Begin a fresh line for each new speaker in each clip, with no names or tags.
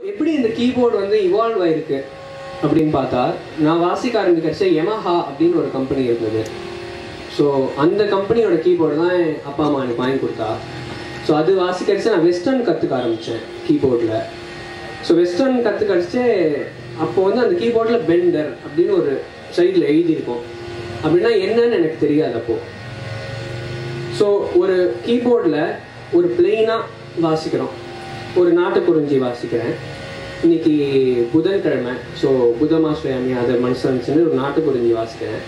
எப்படி இந்த கீபோர்டு வந்து இவால்வ் ஆயிருக்கு அப்படின்னு பார்த்தா நான் வாசிக்க ஆரம்பிக்கிறச்ச யமஹா அப்படின்னு ஒரு கம்பெனி இருந்தது ஸோ அந்த கம்பெனியோட கீபோர்டு தான் என் அப்பா அம்மா எனக்கு வாங்கி கொடுத்தா ஸோ அது வாசிக்கிறச்ச நான் வெஸ்டர்ன் கற்றுக்க ஆரம்பித்தேன் கீபோர்டில் ஸோ வெஸ்டர்ன் கற்றுக்கடிச்சு அப்போ வந்து அந்த கீபோர்டில் பெண்டர் அப்படின்னு ஒரு சைடில் எழுதியிருக்கோம் அப்படின்னா என்னன்னு எனக்கு தெரியாது அப்போது ஸோ ஒரு கீபோர்டில் ஒரு பிளெயினாக வாசிக்கிறோம் ஒரு நாட்டுக்குறிஞ்சி வாசிக்கிறேன் இன்னைக்கு புதன்கிழமை ஸோ புதமாஸ்வயாமி அதை மனுஷன் ஒரு நாட்டுக்குறிஞ்சி வாசிக்கிறேன்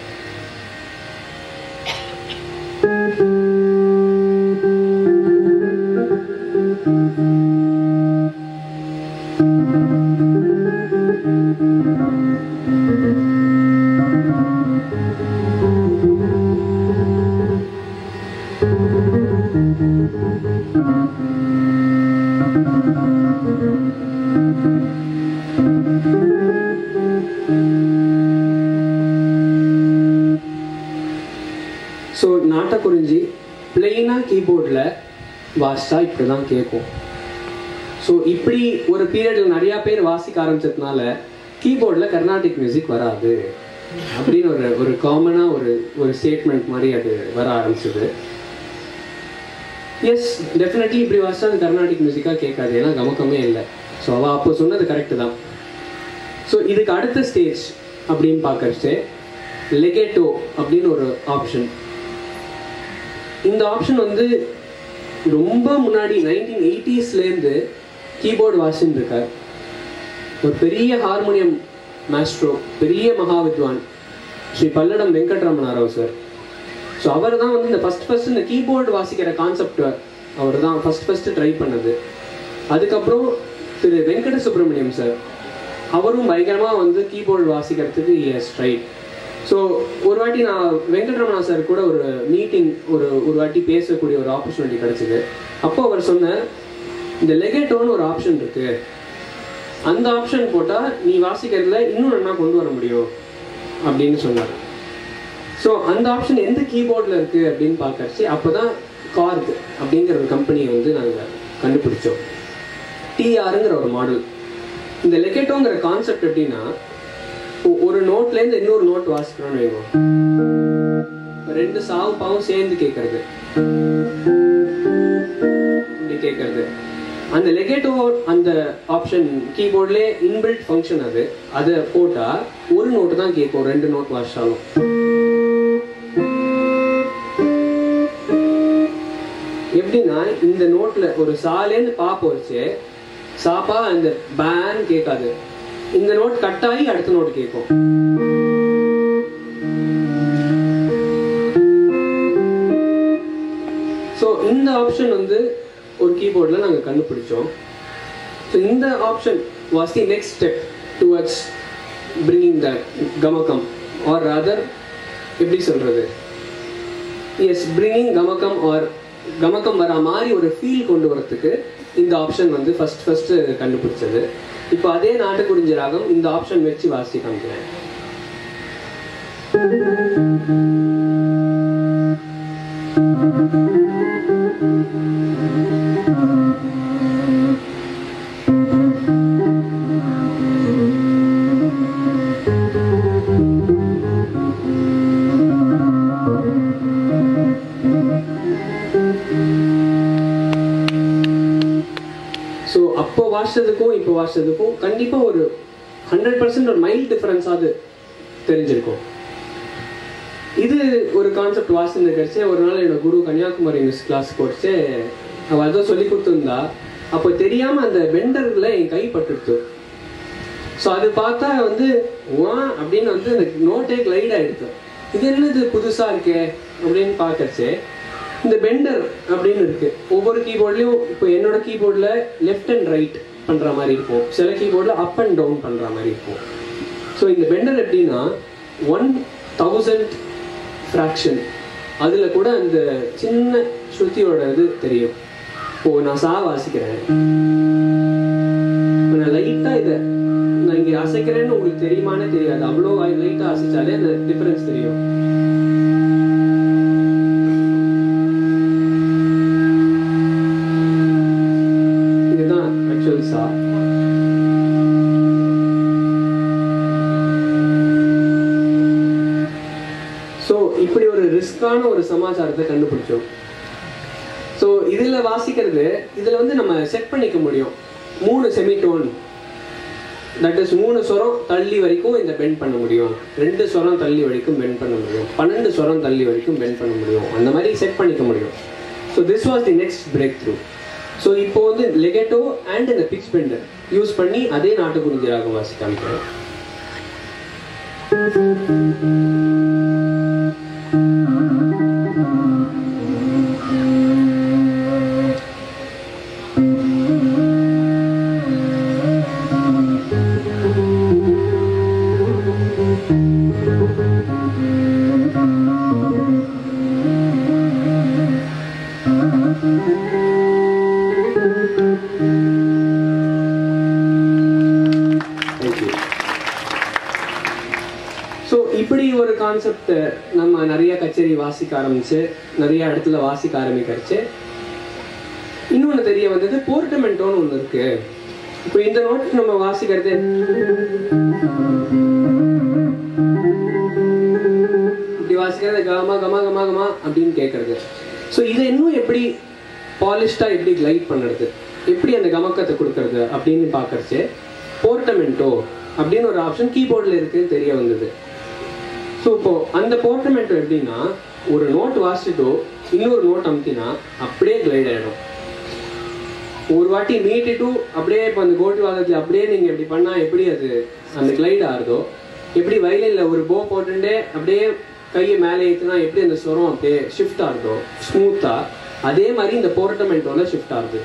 ஸோ நாட்டக்குறிஞ்சி பிளெயினாக கீபோர்டில் வாசிச்சா இப்படி தான் கேட்கும் ஸோ இப்படி ஒரு பீரியடில் நிறையா பேர் வாசிக்க ஆரம்பிச்சதுனால கீபோர்டில் கர்நாடிக் மியூசிக் வராது அப்படின்னு ஒரு ஒரு காமனாக ஒரு ஒரு ஸ்டேட்மெண்ட் மாதிரி அது வர ஆரம்பிச்சது எஸ் டெஃபினெட்லி இப்படி வாசிச்சா அது கர்நாடிக் மியூசிக்காக கேட்காது ஏன்னா கமக்கமே இல்லை ஸோ அவள் அப்போ சொன்னது கரெக்டு தான் ஸோ இதுக்கு அடுத்த ஸ்டேஜ் அப்படின்னு பார்க்கறச்சு லெகேட்டோ அப்படின்னு ஒரு ஆப்ஷன் இந்த ஆப்ஷன் வந்து ரொம்ப முன்னாடி நைன்டீன் எயிட்டிஸ்லேருந்து கீபோர்டு வாசின்னு இருக்கார் ஒரு பெரிய ஹார்மோனியம் மாஸ்ட்ரோ பெரிய மகா வித்வான் ஸ்ரீ பல்லடம் வெங்கட்ரமண ராவ் சார் ஸோ அவர் தான் வந்து இந்த ஃபஸ்ட் ஃபஸ்ட் இந்த கீபோர்டு வாசிக்கிற கான்செப்ட் அவர் தான் ஃபஸ்ட் ஃபஸ்ட்டு ட்ரை பண்ணது அதுக்கப்புறம் திரு வெங்கட சுப்பிரமணியம் சார் அவரும் பயங்கரமாக வந்து கீபோர்டு வாசிக்கிறதுக்கு எஸ் ட்ரை ஸோ ஒரு வாட்டி நான் வெங்கட்ரமணா சார் கூட ஒரு மீட்டிங் ஒரு ஒரு வாட்டி பேசக்கூடிய ஒரு ஆப்பர்ச்சுனிட்டி கிடச்சிது அப்போ அவர் சொன்னார் இந்த லெகேட்டோன்னு ஒரு ஆப்ஷன் இருக்கு அந்த ஆப்ஷன் போட்டால் நீ வாசிக்கிறதுல இன்னும் நல்லா கொண்டு வர முடியும் அப்படின்னு சொன்னார் ஸோ அந்த ஆப்ஷன் எந்த கீபோர்டில் இருக்குது அப்படின்னு பார்க்கறச்சு அப்போ தான் கார்க் அப்படிங்கிற ஒரு கம்பெனியை வந்து நாங்கள் கண்டுபிடிச்சோம் டிஆருங்கிற ஒரு மாடல் இந்த லெகேட்டோங்கிற கான்செப்ட் எப்படின்னா ஒ- ஒரு நோட்லேருந்து இன்னொரு நோட் வாசிக்கிறோம்னு வைங்க ரெண்டு சாவு பாவும் சேர்ந்து கேட்கறது இப்படி கேட்கறது அந்த லெகேட்டோ அந்த ஆப்ஷன் கீபோர்ட்லேயே இன்பில்ட் ஃபங்க்ஷன் அது அதை போட்டால் ஒரு நோட்டு தான் கேட்கும் ரெண்டு நோட் வாசிச்சாலும் எப்படின்னா இந்த நோட்ல ஒரு சாலேருந்து பா போச்சு சாப்பா அந்த பேன் கேட்காது இந்த நோட் கட் ஆகி அடுத்த நோட் கேட்கும் ஸோ இந்த ஆப்ஷன் வந்து ஒரு கீபோர்டில் நாங்கள் கண்டுபிடிச்சோம் ஸோ இந்த option was the next step towards bringing the gamakam or other எப்படி சொல்கிறது as bringing gamakam or gamakam வர மாதிரி ஒரு ஃபீல் கொண்டு வரத்துக்கு இந்த ஆப்ஷன் வந்து ஃபர்ஸ்ட் ஃபர்ஸ்ட் கண்டுபிடிச்சது இப்போ அதே நாட்டுக்குறிஞ்சி ராகம் இந்த ஆப்ஷன் வச்சு வாசி காமிக்கிறேன் ஸோ அப்போ வாசிச்சதுக்கும் இப்போ வாசிச்சதுக்கும் கண்டிப்பாக ஒரு ஹண்ட்ரட் பர்சன்ட் ஒரு மைல்ட் டிஃப்ரென்ஸாவது தெரிஞ்சிருக்கும் இது ஒரு கான்செப்ட் வாசிந்து கிடைச்சு ஒரு நாள் என்னோட குரு கன்னியாகுமரி மிஸ் கிளாஸ் போச்சு அவள் ஏதோ சொல்லி கொடுத்துருந்தா அப்போ தெரியாமல் அந்த வெண்டரில் என் கை பட்டுடுத்து ஸோ அது பார்த்தா வந்து வா அப்படின்னு வந்து அந்த நோட்டே கிளைட் ஆகிடுது இது என்னது புதுசாக இருக்கே அப்படின்னு பார்க்கறச்சே இந்த பெண்டர் அப்படின்னு இருக்கு ஒவ்வொரு கீபோர்ட்லையும் இப்போ என்னோட கீபோர்டில் லெஃப்ட் அண்ட் ரைட் பண்ணுற மாதிரி இருக்கும் சில கீபோர்டில் அப் அண்ட் டவுன் பண்ணுற மாதிரி இருக்கும் ஸோ இந்த பெண்டர் எப்படின்னா ஒன் தௌசண்ட் ஃப்ராக்ஷன் அதில் கூட அந்த சின்ன ஸ்ருதியோட இது தெரியும் இப்போ நான் சா வாசிக்கிறேன் இப்போ நான் லைட்டாக இதை நான் இங்கே அசைக்கிறேன்னு உங்களுக்கு தெரியுமானே தெரியாது அவ்வளோ லைட்டாக அசைச்சாலே அந்த டிஃபரன்ஸ் தெரியும் இதுதான் ஆக்சுவல் சா ஒரு ரிஸ்கான ஒரு சமாச்சாரத்தை கண்டுபிடிச்சோம் ஸோ இதில் வாசிக்கிறது இதில் வந்து நம்ம செட் பண்ணிக்க முடியும் மூணு செமிடோன் தட் இஸ் மூணு ஸ்வரம் தள்ளி வரைக்கும் இந்த பெண்ட் பண்ண முடியும் ரெண்டு ஸ்வரம் தள்ளி வரைக்கும் பெண்ட் பண்ண முடியும் பன்னெண்டு ஸ்வரம் தள்ளி வரைக்கும் பெண்ட் பண்ண முடியும் அந்த மாதிரி செட் பண்ணிக்க முடியும் so this was the next breakthrough so இப்போ வந்து லெகட்டோ அண்ட் இந்த பிச் பெண்டர் யூஸ் பண்ணி அதே நாட்டுக்குறிஞ்சி ராகம் வாசி காமிக்கிறேன் தேங்க்யூ ஸோ இப்படி ஒரு கான்செப்ட் நம்ம நிறைய கச்சேரி வாசிக்க ஆரம்பிச்சு நிறைய இடத்துல வாசிக்க ஆரம்பிக்கிறச்சு இன்னொன்று தெரிய வந்தது போர்ட்டமெண்டோன்னு ஒன்று இருக்கு இப்போ இந்த நோட் நம்ம வாசிக்கிறது இப்படி வாசிக்கிறது கமா கமா கமா கமா அப்படின்னு கேட்கறது ஸோ இதை இன்னும் எப்படி பாலிஷ்டாக எப்படி கிளைட் பண்ணுறது எப்படி அந்த கமக்கத்தை கொடுக்கறது அப்படின்னு பார்க்கறச்சு போர்ட்டமெண்டோ அப்படின்னு ஒரு ஆப்ஷன் கீபோர்டில் இருக்குன்னு தெரிய வந்தது ஸோ இப்போ அந்த போர்ட்டமெண்டோ எப்படின்னா ஒரு நோட் வாசிட்டோ இன்னொரு நோட் அமுத்தினா அப்படியே கிளைட் ஆகிடும் ஒரு வாட்டி மீட்டிட்டு அப்படியே இப்போ அந்த கோட்டு வாதத்தில் அப்படியே நீங்கள் இப்படி பண்ணால் எப்படி அது அந்த கிளைட் ஆகுதோ எப்படி வயலினில் ஒரு போ போட்டுட்டே அப்படியே கையை மேலே ஏற்றுனா எப்படி அந்த ஸ்வரம் அப்படியே ஷிஃப்ட் ஆகுதோ ஸ்மூத்தாக அதே மாதிரி இந்த போர்ட்டமெண்டோல ஷிஃப்ட் ஆகுது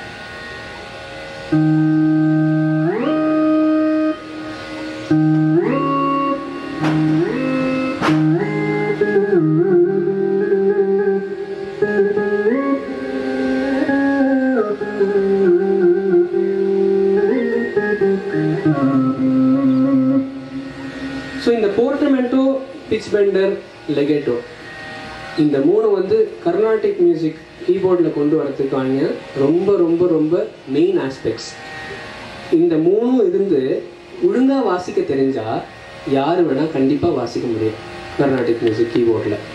ஸோ இந்த போர்ட்டமெண்டோ பிச் பெண்டர் லெகேட்டோ இந்த மூணு வந்து கர்நாடிக் மியூசிக் கீபோர்டில் கொண்டு வரதுக்கான ரொம்ப ரொம்ப ரொம்ப மெயின் ஆஸ்பெக்ட்ஸ் இந்த மூணும் இருந்து ஒழுங்காக வாசிக்க தெரிஞ்சா யார் வேணால் கண்டிப்பாக வாசிக்க முடியும் கர்நாடிக் மியூசிக் கீபோர்டில்